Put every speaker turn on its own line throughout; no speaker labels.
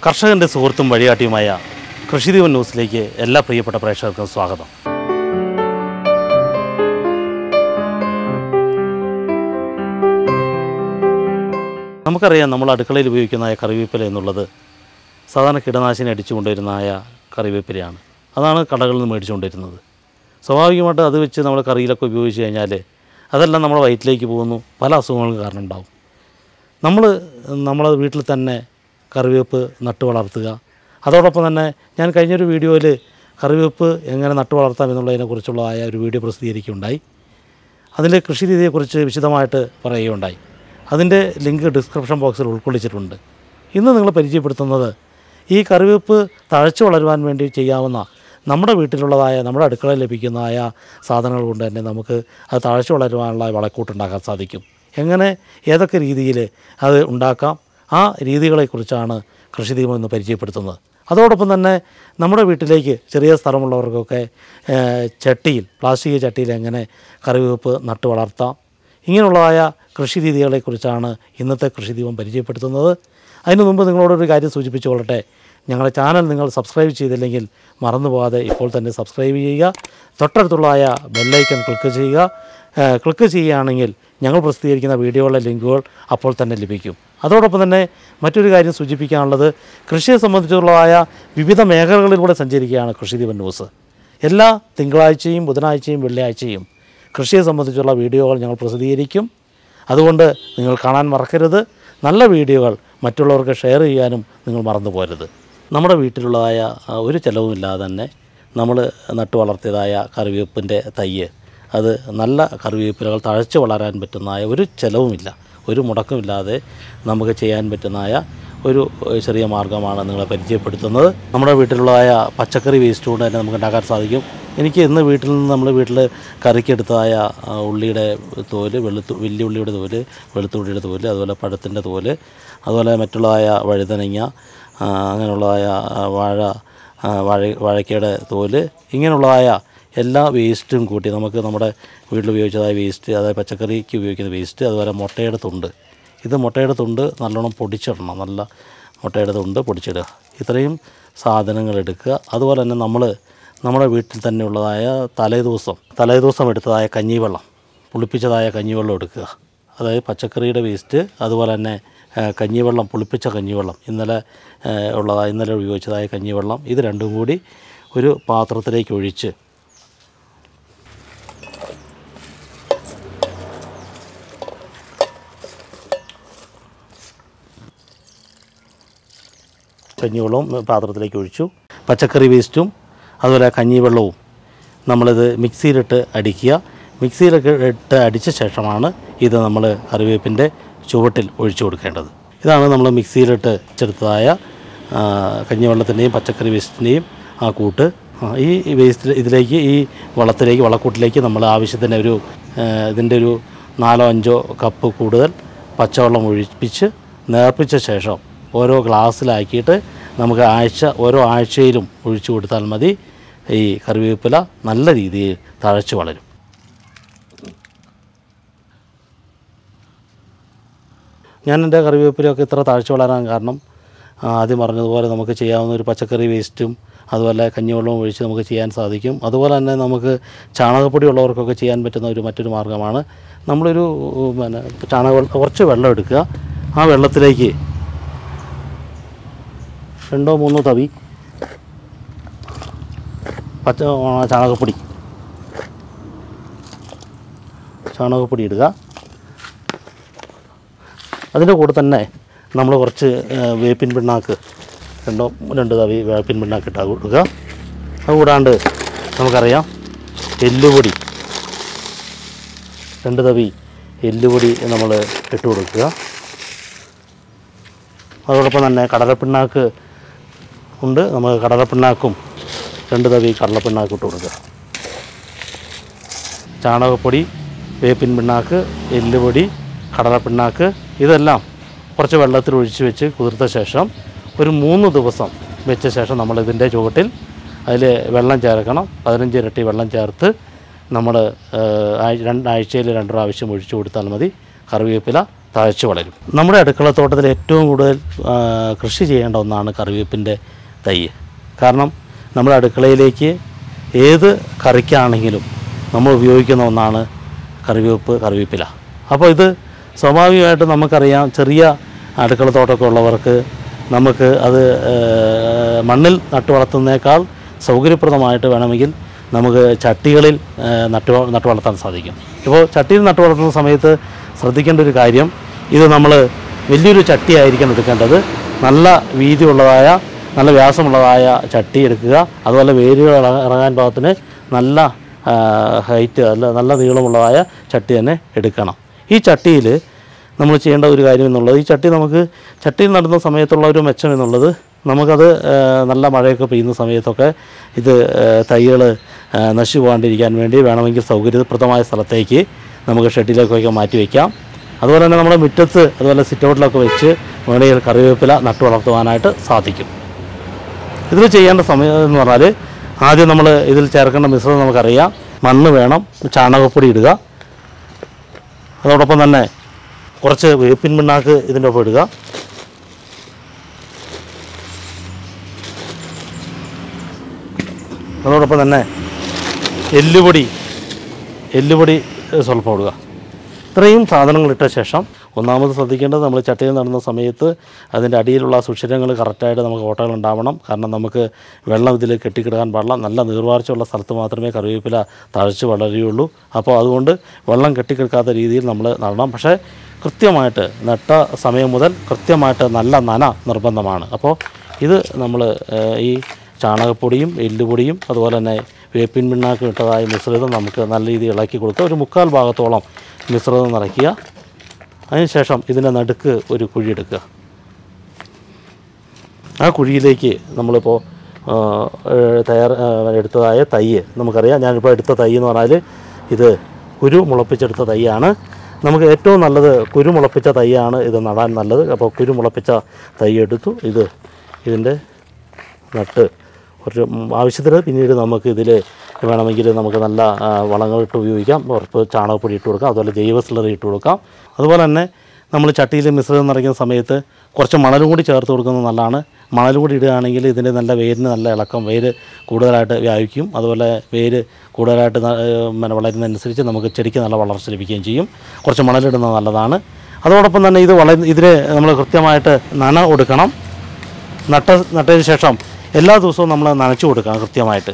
കർഷകൻ്റെ സുഹൃത്തും വഴികാട്ടിയുമായ കൃഷിദീവൻ ന്യൂസിലേക്ക് എല്ലാ പ്രിയപ്പെട്ട പ്രേക്ഷകർക്കും സ്വാഗതം നമുക്കറിയാം നമ്മൾ അടുക്കളയിൽ ഉപയോഗിക്കുന്നതായ കറിവേപ്പില എന്നുള്ളത് സാധാരണ കീടനാശിനി അടിച്ചു കൊണ്ടുവരുന്നതായ കറിവേപ്പിലയാണ് അതാണ് കടകളിൽ നിന്ന് മേടിച്ചുകൊണ്ടിരുന്നത് സ്വാഭാവികമായിട്ട് അത് വെച്ച് നമ്മൾ കറിയിലൊക്കെ ഉപയോഗിച്ച് കഴിഞ്ഞാൽ അതെല്ലാം നമ്മുടെ വയറ്റിലേക്ക് പോകുന്നു പല അസുഖങ്ങൾക്ക് കാരണം ഉണ്ടാവും നമ്മൾ നമ്മളെ വീട്ടിൽ തന്നെ കറിവേപ്പ് നട്ടു വളർത്തുക അതോടൊപ്പം തന്നെ ഞാൻ കഴിഞ്ഞൊരു വീഡിയോയിൽ കറിവേപ്പ് എങ്ങനെ നട്ടു വളർത്താം എന്നുള്ളതിനെക്കുറിച്ചുള്ളതായ ഒരു വീഡിയോ പ്രസിദ്ധീകരിക്കുകയുണ്ടായി അതിൻ്റെ കൃഷി രീതിയെക്കുറിച്ച് വിശദമായിട്ട് പറയുകയുണ്ടായി അതിൻ്റെ ലിങ്ക് ഡിസ്ക്രിപ്ഷൻ ബോക്സിൽ ഉൾക്കൊള്ളിച്ചിട്ടുണ്ട് ഇന്ന് നിങ്ങൾ പരിചയപ്പെടുത്തുന്നത് ഈ കറിവേപ്പ് തഴച്ചു വളരുവാൻ വേണ്ടി ചെയ്യാവുന്ന നമ്മുടെ വീട്ടിലുള്ളതായ നമ്മുടെ അടുക്കളയിൽ ലഭിക്കുന്നതായ സാധനങ്ങൾ കൊണ്ട് തന്നെ നമുക്ക് അത് തഴച്ചു വളരുവാനുള്ള വളക്കൂട്ടുണ്ടാക്കാൻ സാധിക്കും എങ്ങനെ ഏതൊക്കെ രീതിയിൽ അത് ഉണ്ടാക്കാം ആ രീതികളെക്കുറിച്ചാണ് കൃഷിദീപം ഇന്ന് പരിചയപ്പെടുത്തുന്നത് അതോടൊപ്പം തന്നെ നമ്മുടെ വീട്ടിലേക്ക് ചെറിയ സ്ഥലമുള്ളവർക്കൊക്കെ ഏഹ്, ചട്ടിയിൽ പ്ലാസ്റ്റിക് ചട്ടിയിൽ എങ്ങനെ കറിവേപ്പ് നട്ടു വളർത്താം ഇങ്ങനെയുള്ളതായ കൃഷി രീതികളെക്കുറിച്ചാണ് ഇന്നത്തെ കൃഷിദീപം പരിചയപ്പെടുത്തുന്നത് അതിനു മുമ്പ് നിങ്ങളോടൊരു കാര്യം സൂചിപ്പിച്ചുകൊള്ളട്ടെ ഞങ്ങളുടെ ചാനൽ നിങ്ങൾ സബ്സ്ക്രൈബ് ചെയ്തില്ലെങ്കിൽ മറന്നു പോകാതെ ഇപ്പോൾ തന്നെ സബ്സ്ക്രൈബ് ചെയ്യുക തൊട്ടടുത്തുള്ളതായ ബെല്ലൈക്കൺ ക്ലിക്ക് ചെയ്യുക ഏഹ്, ക്ലിക്ക് ചെയ്യുകയാണെങ്കിൽ ഞങ്ങൾ പ്രസിദ്ധീകരിക്കുന്ന വീഡിയോകളുടെ ലിങ്കുകൾ അപ്പോൾ തന്നെ ലഭിക്കും അതോടൊപ്പം തന്നെ മറ്റൊരു കാര്യം സൂചിപ്പിക്കാനുള്ളത് കൃഷിയെ സംബന്ധിച്ചുള്ളതായ വിവിധ മേഖലകളിലൂടെ സഞ്ചരിക്കുകയാണ് കൃഷിദീപൻ ന്യൂസ് എല്ലാ തിങ്കളാഴ്ചയും ബുധനാഴ്ചയും വെള്ളിയാഴ്ചയും കൃഷിയെ സംബന്ധിച്ചുള്ള വീഡിയോകൾ ഞങ്ങൾ പ്രസിദ്ധീകരിക്കും അതുകൊണ്ട് നിങ്ങൾ കാണാൻ മറക്കരുത് നല്ല വീഡിയോകൾ മറ്റുള്ളവർക്ക് ഷെയർ ചെയ്യാനും നിങ്ങൾ മറന്നു പോരുത് നമ്മുടെ വീട്ടിലുള്ളതായ ആ, ഒരു ചിലവുമില്ലാതെ തന്നെ നമ്മൾ നട്ടു വളർത്തിയതായ കറിവേപ്പിൻ്റെ തയ്യ് അത് നല്ല കറിവേപ്പിലകൾ തഴച്ച് വളരാൻ പറ്റുന്നതായ ഒരു ചിലവുമില്ല ഒരു മുടക്കമില്ലാതെ നമുക്ക് ചെയ്യാൻ പറ്റുന്നതായ ഒരു ഏഹ്, ചെറിയ മാർഗ്ഗമാണ് നിങ്ങളെ പരിചയപ്പെടുത്തുന്നത് നമ്മുടെ വീട്ടിലുള്ളതായ പച്ചക്കറി വേസ്റ്റ് കൊണ്ട് തന്നെ നമുക്ക് ഉണ്ടാക്കാൻ സാധിക്കും എനിക്ക് ഇന്ന് വീട്ടിൽ നിന്ന് നമ്മൾ വീട്ടിൽ കറിക്കെടുത്തതായ ആ, ഉള്ളിയുടെ തോല് വെളുത്തു വലിയ ഉള്ളിയുടെ തോല് വെളുത്തുള്ളിയുടെ തോല് അതുപോലെ പഴത്തിൻ്റെ തോല് അതുപോലെ മറ്റുള്ളതായ വഴുതനങ്ങ ആ, അങ്ങനെയുള്ളതായ ആ, വാഴ ആ, വാഴ വാഴയ്ക്കയുടെ തോല് ഇങ്ങനെയുള്ളതായ എല്ലാ വേസ്റ്റും കൂട്ടി നമുക്ക് നമ്മുടെ വീട്ടിൽ ഉപയോഗിച്ചതായ വേസ്റ്റ് അതായത് പച്ചക്കറിക്ക് ഉപയോഗിക്കുന്ന വേസ്റ്റ് അതുപോലെ മുട്ടയുടെ തുണ്ട് ഇത് മുട്ടയുടെ തുണ്ട് നല്ലോണം പൊടിച്ചിടണം നല്ല മുട്ടയുടെ തുണ്ട് പൊടിച്ചിടുക ഇത്രയും സാധനങ്ങൾ എടുക്കുക അതുപോലെ തന്നെ നമ്മൾ നമ്മുടെ വീട്ടിൽ തന്നെ ഉള്ളതായ തലേദിവസം തലേദിവസം എടുത്തതായ കഞ്ഞിവെള്ളം പുളിപ്പിച്ചതായ കഞ്ഞിവെള്ളം എടുക്കുക അതായത് പച്ചക്കറിയുടെ വേസ്റ്റ് അതുപോലെ തന്നെ ആ, കഞ്ഞിവെള്ളം പുളിപ്പിച്ച കഞ്ഞിവെള്ളം ഇന്നലെ ആ, ഉള്ളതായ ഇന്നലെ ഉപയോഗിച്ചതായ കഞ്ഞിവെള്ളം ഇത് രണ്ടും കൂടി ഒരു പാത്രത്തിലേക്ക് ഒഴിച്ച് കഞ്ഞിവെള്ളവും പാത്രത്തിലേക്ക് ഒഴിച്ചു പച്ചക്കറി വേസ്റ്റും അതുപോലെ കഞ്ഞിവെള്ളവും നമ്മളിത് മിക്സിയിലിട്ട് അടിക്കുക മിക്സിയിലൊക്കെ ഇട്ട് അടിച്ച ശേഷമാണ് ഇത് നമ്മൾ കറിവേപ്പിൻ്റെ ചുവട്ടിൽ ഒഴിച്ചു കൊടുക്കേണ്ടത് ഇതാണ് നമ്മൾ മിക്സിയിലിട്ട് ചെറുത്തതായ ആ, കഞ്ഞിവെള്ളത്തിൻ്റെയും പച്ചക്കറി വേസ്റ്റിൻ്റെയും ആ കൂട്ട് ആ, ഈ വേസ്റ്റിൽ ഇതിലേക്ക് ഈ വളത്തിലേക്ക് വളക്കൂട്ടിലേക്ക് നമ്മൾ ആവശ്യത്തിന് ഒരു ആ, ഇതിൻ്റെ ഒരു നാലോ അഞ്ചോ കപ്പ് കൂടുതൽ പച്ചവെള്ളം ഒഴിപ്പിച്ച് നേർപ്പിച്ച ശേഷം ഓരോ ഗ്ലാസ്സിലാക്കിയിട്ട് നമുക്ക് ആഴ്ച ഓരോ ആഴ്ചയിലും ഒഴിച്ചു കൊടുത്താൽ മതി ഈ കറിവേപ്പില നല്ല രീതിയിൽ തഴച്ചു വളരും ഞാൻ എൻ്റെ കറിവേപ്പിലയൊക്കെ ഇത്ര താഴ്ച വളരാൻ കാരണം ആ, ആദ്യം പറഞ്ഞതുപോലെ നമുക്ക് ചെയ്യാവുന്ന ഒരു പച്ചക്കറി വേസ്റ്റും അതുപോലെ കഞ്ഞിവെള്ളവും ഒഴിച്ച് നമുക്ക് ചെയ്യാൻ സാധിക്കും അതുപോലെ തന്നെ നമുക്ക് ചാണകപ്പൊടി ഉള്ളവർക്കൊക്കെ ചെയ്യാൻ പറ്റുന്ന ഒരു മറ്റൊരു മാർഗ്ഗമാണ് നമ്മളൊരു ഉം, പിന്നെ ചാണക കുറച്ച് വെള്ളം എടുക്കുക ആ വെള്ളത്തിലേക്ക് രണ്ടോ മൂന്നോ തവി പച്ച ആ, ചാണകപ്പൊടി ചാണകപ്പൊടി ഇടുക അതിൻ്റെ കൂടെ തന്നെ നമ്മൾ കുറച്ച് ആ, വേപ്പിൻ പിണ്ണാക്ക് രണ്ടോ രണ്ട് തവി വേപ്പിൻ പിണ്ണാക്ക് ഇട്ടാൽ കൊടുക്കുക അതുകൂടാണ്ട് നമുക്കറിയാം എല്ലുപൊടി രണ്ട് തവി എല്ലുപൊടി നമ്മൾ ഇട്ട് കൊടുക്കുക അതോടൊപ്പം തന്നെ കടലപ്പിണ്ണാക്ക് ഉണ്ട് നമ്മൾ കടലപ്പിണ്ണാക്കും രണ്ട് തവി കടലപ്പിണ്ണാക്ക് ഇട്ട് കൊടുക്കുക ചാണകപ്പൊടി വേപ്പിൻ പിണ്ണാക്ക് എല്ലുപൊടി കടലപ്പിണ്ണാക്ക് ഇതെല്ലാം കുറച്ച് വെള്ളത്തിൽ ഒഴിച്ച് വെച്ച് കുതിർത്ത ശേഷം ഒരു മൂന്ന് ദിവസം വെച്ച ശേഷം നമ്മൾ ഇതിൻ്റെ ചുവട്ടിൽ അതിൽ വെള്ളം ചേർക്കണം പതിനഞ്ച് ഇരട്ടി വെള്ളം ചേർത്ത് നമ്മൾ രണ്ടാഴ്ചയിൽ രണ്ട് പ്രാവശ്യം ഒഴിച്ചു കൊടുത്താൽ മതി കറിവേപ്പില തഴച്ചു വളരും നമ്മുടെ അടുക്കളത്തോട്ടത്തിൽ ഏറ്റവും കൂടുതൽ ആ, കൃഷി ചെയ്യേണ്ട ഒന്നാണ് കറിവേപ്പിൻ്റെ തൈ കാരണം നമ്മുടെ അടുക്കളയിലേക്ക് ഏത് കറിക്കാണെങ്കിലും നമ്മൾ ഉപയോഗിക്കുന്ന ഒന്നാണ് കറിവേപ്പ് കറിവേപ്പില അപ്പോൾ ഇത് സ്വാഭാവികമായിട്ടും നമുക്കറിയാം ചെറിയ അടുക്കളത്തോട്ടമൊക്കെ ഉള്ളവർക്ക് നമുക്ക് അത് ഏഹ്, മണ്ണിൽ നട്ടു വളർത്തുന്നതിനേക്കാൾ സൗകര്യപ്രദമായിട്ട് വേണമെങ്കിൽ നമുക്ക് ചട്ടികളിൽ ഏഹ്, നട്ടു നട്ടു വളർത്താൻ സാധിക്കും ഇപ്പോൾ ചട്ടിയിൽ നട്ടു വളർത്തുന്ന സമയത്ത് ശ്രദ്ധിക്കേണ്ട ഒരു കാര്യം ഇത് നമ്മൾ വലിയൊരു ചട്ടി ആയിരിക്കണം എടുക്കേണ്ടത് നല്ല വീതിയുള്ളതായ നല്ല വ്യാസമുള്ളതായ ചട്ടി എടുക്കുക അതുപോലെ വേരുകൾ ഇറ- ഇറങ്ങാൻ പാകത്തിന് നല്ല ഹൈറ്റ് അല്ല നല്ല നീളമുള്ളതായ ചട്ടി തന്നെ എടുക്കണം ഈ ചട്ടിയിൽ നമ്മൾ ചെയ്യേണ്ട ഒരു കാര്യം എന്നുള്ളത് ഈ ചട്ടി നമുക്ക് ചട്ടിയിൽ നടുന്ന സമയത്തുള്ള ഒരു മെച്ചം എന്നുള്ളത് നമുക്കത് ആ, നല്ല മഴയൊക്കെ പെയ്യുന്ന സമയത്തൊക്കെ ഇത് തൈകൾ നശിച്ചു പോകാണ്ടിരിക്കാൻ വേണ്ടി വേണമെങ്കിൽ സൗകര്യപ്രദമായ സ്ഥലത്തേക്ക് നമുക്ക് ഷെഡിലേക്കൊക്കെ മാറ്റി വയ്ക്കാം അതുപോലെ തന്നെ നമ്മുടെ മുറ്റത്ത് അതുപോലെ സിറ്റൗട്ടിലൊക്കെ വെച്ച് വേണമെങ്കിൽ കറിവേപ്പില നട്ടു വളർത്തുവാനായിട്ട് സാധിക്കും ഇതിൽ ചെയ്യേണ്ട സമയം എന്ന് പറഞ്ഞാൽ ആദ്യം നമ്മൾ ഇതിൽ ചേർക്കേണ്ട മിശ്രിതം നമുക്കറിയാം മണ്ണ് വേണം ചാണകപ്പൊടി ഇടുക അതോടൊപ്പം തന്നെ കുറച്ച് വേപ്പിൻ പിണ്ണാക്ക് ഇതിൻ്റെ ഒപ്പം ഇടുക അതോടൊപ്പം തന്നെ എല്ലുപൊടി എല്ലുപൊടി ഏഹ്, സ്വല്പം ഇടുക ഇത്രയും സാധനങ്ങൾ ഇട്ട ശേഷം ഒന്നാമത് ശ്രദ്ധിക്കേണ്ടത് നമ്മൾ ചട്ടിയിൽ നടുന്ന സമയത്ത് അതിൻ്റെ അടിയിലുള്ള സുഷിരങ്ങൾ കറക്റ്റായിട്ട് നമുക്ക് ഓട്ടകൾ ഉണ്ടാവണം കാരണം നമുക്ക് വെള്ളം ഇതിൽ കെട്ടിക്കിടക്കാൻ പാടില്ല നല്ല നീർവാർച്ചയുള്ള സ്ഥലത്ത് മാത്രമേ കറിവേപ്പില തഴച്ച് വളരുകയുള്ളൂ അപ്പോൾ അതുകൊണ്ട് വെള്ളം കെട്ടിക്കിടക്കാത്ത രീതിയിൽ നമ്മൾ നടണം പക്ഷേ കൃത്യമായിട്ട് നട്ട സമയം മുതൽ കൃത്യമായിട്ട് നല്ല നന നിർബന്ധമാണ് അപ്പോൾ ഇത് നമ്മൾ ഈ ചാണകപ്പൊടിയും എല്ലുപൊടിയും അതുപോലെ തന്നെ വേപ്പിൻ പിണ്ണാക്കും ഇട്ടതായ മിശ്രിതം നമുക്ക് നല്ല രീതിയിൽ ഇളക്കി കൊടുക്കുക ഒരു മുക്കാൽ ഭാഗത്തോളം മിശ്രിതം നിറയ്ക്കുക അതിനുശേഷം ഇതിൻ്റെ നടുക്ക് ഒരു കുഴി എടുക്കുക ആ കുഴിയിലേക്ക് നമ്മളിപ്പോൾ ആ, ഏഹ്, തയ്യാർ ആ, എടുത്തതായ തൈ നമുക്കറിയാം ഞാനിപ്പോൾ എടുത്ത തൈ എന്ന് പറഞ്ഞാൽ ഇത് കുരു മുളപ്പിച്ചെടുത്ത തൈയാണ് നമുക്ക് ഏറ്റവും നല്ലത് കുരു മുളപ്പിച്ച തൈയാണ് ഇത് നടാൻ നല്ലത് അപ്പോൾ കുരു മുളപ്പിച്ച തൈ എടുത്തു ഇത് ഇതിൻ്റെ നട്ട് ഒരു ഉം, ആവശ്യത്തിന് പിന്നീട് നമുക്ക് ഇതിൽ വേണമെങ്കിൽ നമുക്ക് നല്ല ആ, വളങ്ങളിട്ട് ഉപയോഗിക്കാം ഉറപ്പ് ചാണകപ്പൊടി ഇട്ട് കൊടുക്കാം അതുപോലെ ജൈവ സ്ലറി ഇട്ട് കൊടുക്കാം അതുപോലെ തന്നെ നമ്മൾ ചട്ടിയിൽ മിശ്രിതം നിറയ്ക്കുന്ന സമയത്ത് കുറച്ച് മണലും കൂടി ചേർത്ത് കൊടുക്കുന്നത് നല്ലതാണ് മണലും കൂടി ഇടുകയാണെങ്കിൽ ഇതിൻ്റെ നല്ല വേരിന് നല്ല ഇളക്കം വേര് കൂടുതലായിട്ട് വ്യാപിക്കും അതുപോലെ വേര് കൂടുതലായിട്ട് ന- ഏഹ് പിന്നെ വളരുന്നതനുസരിച്ച് നമുക്ക് ചെടിക്ക് നല്ല വളർച്ച ലഭിക്കുകയും ചെയ്യും കുറച്ച് മണലിടുന്നത് നല്ലതാണ് അതോടൊപ്പം തന്നെ ഇത് വള ഇതിന് നമ്മൾ കൃത്യമായിട്ട് നന കൊടുക്കണം നട്ട നട്ടതിന് ശേഷം എല്ലാ ദിവസവും നമ്മൾ നനച്ചു കൊടുക്കണം കൃത്യമായിട്ട്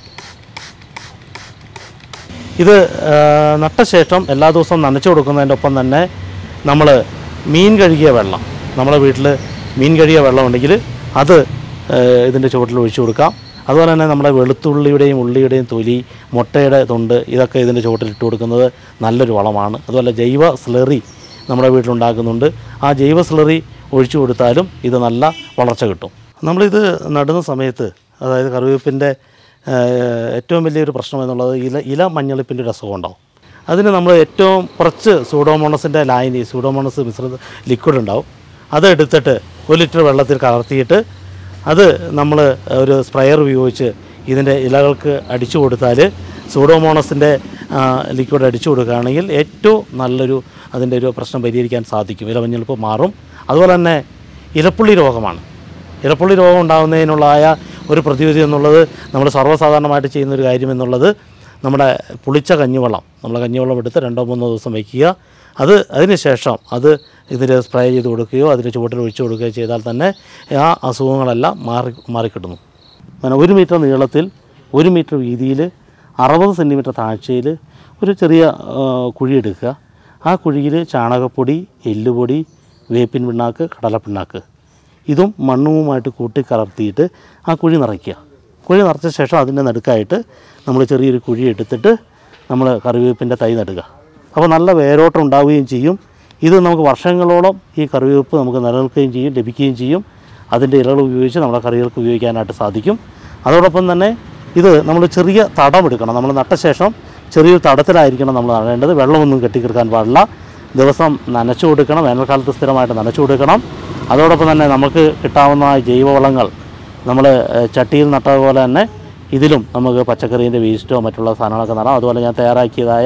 ഇത് ആ, നട്ട ശേഷം എല്ലാ ദിവസവും നനച്ചു കൊടുക്കുന്നതിൻ്റെ ഒപ്പം തന്നെ നമ്മൾ മീൻ കഴുകിയ വെള്ളം നമ്മുടെ വീട്ടിൽ മീൻ കഴുകിയ വെള്ളം ഉണ്ടെങ്കിൽ അത് ഇതിൻ്റെ ചുവട്ടിൽ ഒഴിച്ചു കൊടുക്കാം അതുപോലെ തന്നെ നമ്മുടെ വെളുത്തുള്ളിയുടെയും ഉള്ളിയുടെയും തൊലി മുട്ടയുടെ തൊണ്ട് ഇതൊക്കെ ഇതിൻ്റെ ചുവട്ടിൽ ഇട്ട് കൊടുക്കുന്നത് നല്ലൊരു വളമാണ് അതുപോലെ ജൈവ സ്ലറി നമ്മുടെ വീട്ടിലുണ്ടാക്കുന്നുണ്ട് ആ ജൈവ സ്ലറി ഒഴിച്ചു കൊടുത്താലും ഇത് നല്ല വളർച്ച കിട്ടും നമ്മളിത് നടുന്ന സമയത്ത് അതായത് കറിവേപ്പിൻ്റെ ഏഹ്, ഏറ്റവും വലിയൊരു പ്രശ്നം എന്നുള്ളത് ഇല ഇല മഞ്ഞളിപ്പിൻ്റെ ഒരു അസുഖം ഉണ്ടാവും അതിന് നമ്മൾ ഏറ്റവും കുറച്ച് സൂഡോമോണസിൻ്റെ ലായനി സൂഡോമോണസ് മിശ്രിത ലിക്വിഡ് ഉണ്ടാവും അത് എടുത്തിട്ട് ഒരു ലിറ്റർ വെള്ളത്തിൽ കലർത്തിയിട്ട് അത് നമ്മൾ ഒരു സ്പ്രെയർ ഉപയോഗിച്ച് ഇതിൻ്റെ ഇലകൾക്ക് അടിച്ചു കൊടുത്താൽ സൂഡോമോണസിൻ്റെ ലിക്വിഡ് അടിച്ചു കൊടുക്കുകയാണെങ്കിൽ ഏറ്റവും നല്ലൊരു അതിൻ്റെ ഒരു പ്രശ്നം പരിഹരിക്കാൻ സാധിക്കും ഇലമഞ്ഞളിപ്പ് മാറും അതുപോലെ തന്നെ ഇലപ്പുള്ളി രോഗമാണ് ഇലപ്പുള്ളി രോഗം ഉണ്ടാകുന്നതിനുള്ളതായ ഒരു പ്രതിവിധി എന്നുള്ളത് നമ്മൾ സർവ്വസാധാരണമായിട്ട് ചെയ്യുന്ന ഒരു കാര്യം എന്നുള്ളത് നമ്മുടെ പുളിച്ച കഞ്ഞിവെള്ളം നമ്മൾ കഞ്ഞിവെള്ളം എടുത്ത് രണ്ടോ മൂന്നോ ദിവസം വയ്ക്കുക അത് അതിന് ശേഷം അത് ഇതിൽ സ്പ്രേ ചെയ്ത് കൊടുക്കുകയോ അതിന് ചുവട്ടിൽ ഒഴിച്ചു കൊടുക്കുകയോ ചെയ്താൽ തന്നെ ആ അസുഖങ്ങളെല്ലാം മാറി മാറിക്കിട്ടുന്നു അങ്ങനെ ഒരു മീറ്റർ നീളത്തിൽ ഒരു മീറ്റർ വീതിയിൽ അറുപത് സെൻറ്റിമീറ്റർ താഴ്ചയിൽ ഒരു ചെറിയ ആ, കുഴി എടുക്കുക ആ കുഴിയിൽ ചാണകപ്പൊടി എല്ലുപൊടി വേപ്പിൻ പിണ്ണാക്ക് കടലപ്പിണ്ണാക്ക് ഇതും മണ്ണുമായിട്ട് കൂട്ടി കലർത്തിയിട്ട് ആ കുഴി നിറയ്ക്കുക കുഴി നിറച്ച ശേഷം അതിൻ്റെ നടുക്കായിട്ട് നമ്മൾ ചെറിയൊരു കുഴി എടുത്തിട്ട് നമ്മൾ കറിവേപ്പിൻ്റെ തൈ നടുക അപ്പോൾ നല്ല വേരോട്ടം ഉണ്ടാവുകയും ചെയ്യും ഇത് നമുക്ക് വർഷങ്ങളോളം ഈ കറിവേപ്പ് നമുക്ക് നിലനിൽക്കുകയും ചെയ്യും ലഭിക്കുകയും ചെയ്യും അതിൻ്റെ ഇലകൾ ഉപയോഗിച്ച് നമ്മുടെ കറികൾക്ക് ഉപയോഗിക്കാനായിട്ട് സാധിക്കും അതോടൊപ്പം തന്നെ ഇത് നമ്മൾ ചെറിയ തടം എടുക്കണം നമ്മൾ നട്ട ശേഷം ചെറിയൊരു തടത്തിലായിരിക്കണം നമ്മൾ നടേണ്ടത് വെള്ളമൊന്നും കെട്ടിക്കിടക്കാൻ പാടില്ല ദിവസം നനച്ചു കൊടുക്കണം വേനൽക്കാലത്ത് സ്ഥിരമായിട്ട് നനച്ചു കൊടുക്കണം അതോടൊപ്പം തന്നെ നമുക്ക് കിട്ടാവുന്ന ജൈവവളങ്ങൾ നമ്മൾ ചട്ടിയിൽ നട്ടതുപോലെ തന്നെ ഇതിലും നമുക്ക് പച്ചക്കറീൻ്റെ വേസ്റ്റോ മറ്റുള്ള സാധനങ്ങളൊക്കെ നടാം അതുപോലെ ഞാൻ തയ്യാറാക്കിയതായ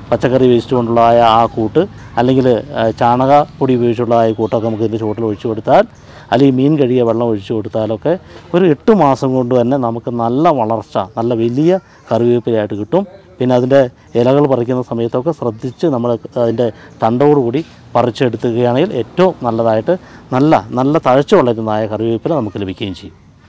പച്ചക്കറി വേസ്റ്റ് കൊണ്ടുള്ളതായ ആ കൂട്ട് അല്ലെങ്കിൽ ചാണകപ്പൊടി ഉപയോഗിച്ചുള്ളതായ കൂട്ടൊക്കെ നമുക്ക് ഇതിൻ്റെ ചുവട്ടിൽ ഒഴിച്ചു കൊടുത്താൽ അല്ലെങ്കിൽ മീൻ കഴുകിയ വെള്ളം ഒഴിച്ചു കൊടുത്താലൊക്കെ ഒരു എട്ട് മാസം കൊണ്ട് തന്നെ നമുക്ക് നല്ല വളർച്ച നല്ല വലിയ കറിവേപ്പിലയായിട്ട് കിട്ടും പിന്നെ അതിൻ്റെ ഇലകൾ പറിക്കുന്ന സമയത്തൊക്കെ ശ്രദ്ധിച്ച് നമ്മൾ അതിൻ്റെ തണ്ടോടുകൂടി പറിച്ചെടുക്കുകയാണെങ്കിൽ ഏറ്റവും നല്ലതായിട്ട് നല്ല നല്ല തഴച്ചു വളരുന്നതായ കറിവേപ്പില നമുക്ക് ലഭിക്കുകയും ചെയ്യും